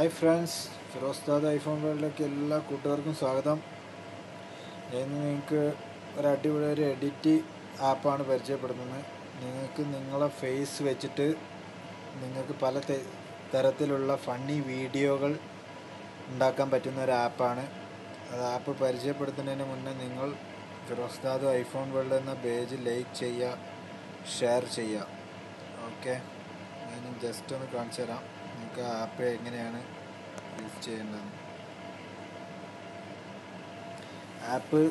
hi friends Firoz dad iPhone വേൾഡിലേക്ക് എല്ലാ കൂട്ടുകാർക്കും സ്വാഗതം ഇന്ന് നിങ്ങൾക്ക് ഒരു അടിപൊളി ഒരു എഡിറ്റ് ആപ്പാണ് പരിചയപ്പെടുത്തുന്നത് നിങ്ങൾക്ക് നിങ്ങളെ ഫേസ് വെച്ചിട്ട് നിങ്ങൾക്ക് പല തെ- തരത്തിലുള്ള ഫണ്ണി വീഡിയോകൾ ഉണ്ടാക്കാൻ പറ്റുന്ന ഒരു ആപ്പാണ് അത് ആപ്പ് പരിചയപ്പെടുത്തുന്നതിന് മുന്നേ നിങ്ങൾ ഫിറോസ് ദാദ് ഐഫോൺ വേൾഡ് എന്ന പേജ് ലൈക്ക് ചെയ്യുക ഷെയർ ചെയ്യുക ഓക്കെ ഞാൻ ജസ്റ്റ് ഒന്ന് കാണിച്ചു തരാം നിങ്ങൾക്ക് ആപ്പ് എങ്ങനെയാണ് യൂസ് ചെയ്യേണ്ടത് ആപ്പ്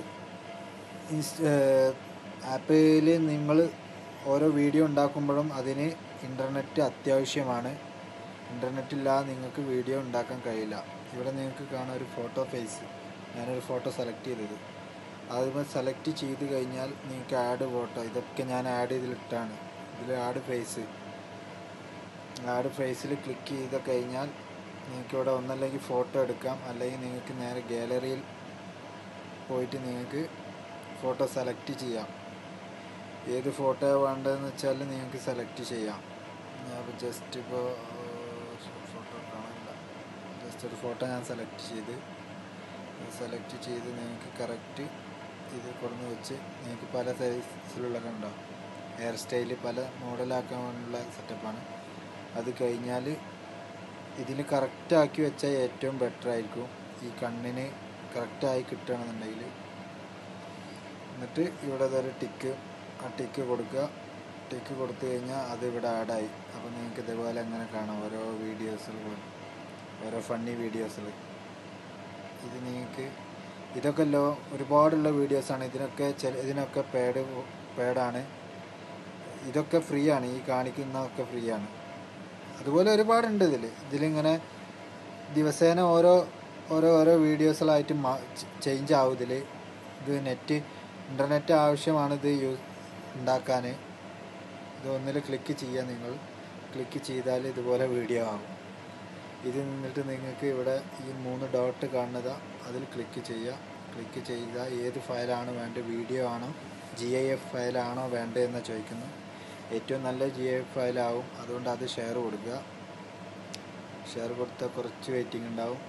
ആപ്പിൽ നിങ്ങൾ ഓരോ വീഡിയോ ഉണ്ടാക്കുമ്പോഴും അതിന് ഇൻ്റർനെറ്റ് അത്യാവശ്യമാണ് ഇൻ്റർനെറ്റ് ഇല്ലാതെ നിങ്ങൾക്ക് വീഡിയോ ഉണ്ടാക്കാൻ കഴിയില്ല ഇവിടെ നിങ്ങൾക്ക് കാണാം ഒരു ഫോട്ടോ ഫേസ് ഞാനൊരു ഫോട്ടോ സെലക്ട് ചെയ്തത് അതിപ്പോൾ സെലക്ട് ചെയ്ത് കഴിഞ്ഞാൽ നിങ്ങൾക്ക് ആഡ് ഫോട്ടോ ഇതൊക്കെ ഞാൻ ആഡ് ചെയ്തിട്ടാണ് ഇതിൽ ആഡ് ഫേസ് ആഡ് ഫേസിൽ ക്ലിക്ക് ചെയ്ത് കഴിഞ്ഞാൽ നിങ്ങൾക്ക് ഇവിടെ ഒന്നല്ലെങ്കിൽ ഫോട്ടോ എടുക്കാം അല്ലെങ്കിൽ നിങ്ങൾക്ക് നേരെ ഗാലറിയിൽ പോയിട്ട് നിങ്ങൾക്ക് ഫോട്ടോ സെലക്ട് ചെയ്യാം ഏത് ഫോട്ടോ വേണ്ടതെന്ന് വെച്ചാൽ നിങ്ങൾക്ക് സെലക്ട് ചെയ്യാം ഞാൻ ജസ്റ്റ് ഇപ്പോൾ ഫോട്ടോ കാണില്ല ജസ്റ്റ് ഒരു ഫോട്ടോ ഞാൻ സെലക്ട് ചെയ്ത് സെലക്ട് ചെയ്ത് നിങ്ങൾക്ക് കറക്റ്റ് ഇത് കൊടുന്ന് വെച്ച് നിങ്ങൾക്ക് പല സൈസിലുള്ള കണ്ടോ ഹെയർ സ്റ്റൈല് പല മോഡലാക്കാനുള്ള സെറ്റപ്പാണ് അത് കഴിഞ്ഞാൽ ഇതിന് കറക്റ്റാക്കി വെച്ചാൽ ഏറ്റവും ബെറ്റർ ആയിരിക്കും ഈ കണ്ണിന് കറക്റ്റായി കിട്ടുകയാണെന്നുണ്ടെങ്കിൽ എന്നിട്ട് ഇവിടെ ഒരു ടിക്ക് ആ ടിക്ക് കൊടുക്കുക ടിക്ക് കൊടുത്തു കഴിഞ്ഞാൽ അത് ഇവിടെ ആഡായി അപ്പോൾ നിങ്ങൾക്ക് ഇതേപോലെ അങ്ങനെ കാണാം ഓരോ വീഡിയോസിൽ പോലും ഓരോ ഫണ്ണി വീഡിയോസിൽ ഇത് നിങ്ങൾക്ക് ഇതൊക്കെ ലോ ഒരുപാടുള്ള വീഡിയോസാണ് ഇതിനൊക്കെ ചില ഇതിനൊക്കെ പേഡ് പേഡാണ് ഇതൊക്കെ ഫ്രീ ആണ് ഈ കാണിക്കുന്നതൊക്കെ ഫ്രീ ആണ് അതുപോലെ ഒരുപാടുണ്ട് ഇതിൽ ഇതിലിങ്ങനെ ദിവസേന ഓരോ ഓരോ ഓരോ വീഡിയോസിലായിട്ട് ചേഞ്ച് ആവും ഇതിൽ ഇത് നെറ്റ് ഇൻ്റർനെറ്റ് ആവശ്യമാണ് ഇത് യൂസ് ഉണ്ടാക്കാൻ ഇത് ഒന്നിൽ ക്ലിക്ക് ചെയ്യുക നിങ്ങൾ ക്ലിക്ക് ചെയ്താൽ ഇതുപോലെ വീഡിയോ ആവും ഇത് നിന്നിട്ട് നിങ്ങൾക്ക് ഇവിടെ ഈ മൂന്ന് ഡോട്ട് കാണുന്നത് അതിൽ ക്ലിക്ക് ചെയ്യുക ക്ലിക്ക് ചെയ്താൽ ഏത് ഫയലാണ് വേണ്ടത് വീഡിയോ ആണോ ജി ഐ എഫ് ഫയലാണോ വേണ്ടതെന്ന് ചോദിക്കുന്നു ഏറ്റവും നല്ല ജി ഐ എഫ് ഫയലാവും അതുകൊണ്ട് അത് ഷെയർ കൊടുക്കുക ഷെയർ കൊടുത്താൽ കുറച്ച് വെയിറ്റിംഗ് ഉണ്ടാവും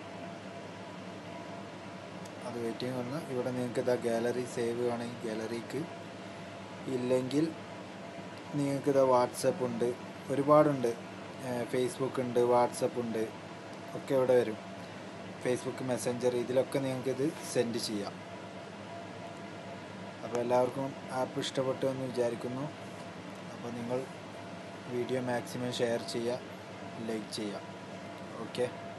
അത് വെയിറ്റിംഗ് വന്ന് ഇവിടെ നിങ്ങൾക്ക് ഇതാ ഗാലറി സേവ് ആണെങ്കിൽ ഗാലറിക്ക് ഇല്ലെങ്കിൽ നിങ്ങൾക്ക് ഇതാ വാട്സപ്പ് ഉണ്ട് ഒരുപാടുണ്ട് ഫേസ്ബുക്ക് ഉണ്ട് വാട്സപ്പ് ഉണ്ട് ഒക്കെ ഇവിടെ വരും ഫേസ്ബുക്ക് മെസ്സഞ്ചർ ഇതിലൊക്കെ നിങ്ങൾക്ക് ഇത് സെൻഡ് ചെയ്യാം അപ്പോൾ എല്ലാവർക്കും ആപ്പ് ഇഷ്ടപ്പെട്ടു എന്ന് വിചാരിക്കുന്നു അപ്പോൾ നിങ്ങൾ വീഡിയോ മാക്സിമം ഷെയർ ചെയ്യുക ലൈക്ക് ചെയ്യുക ഓക്കെ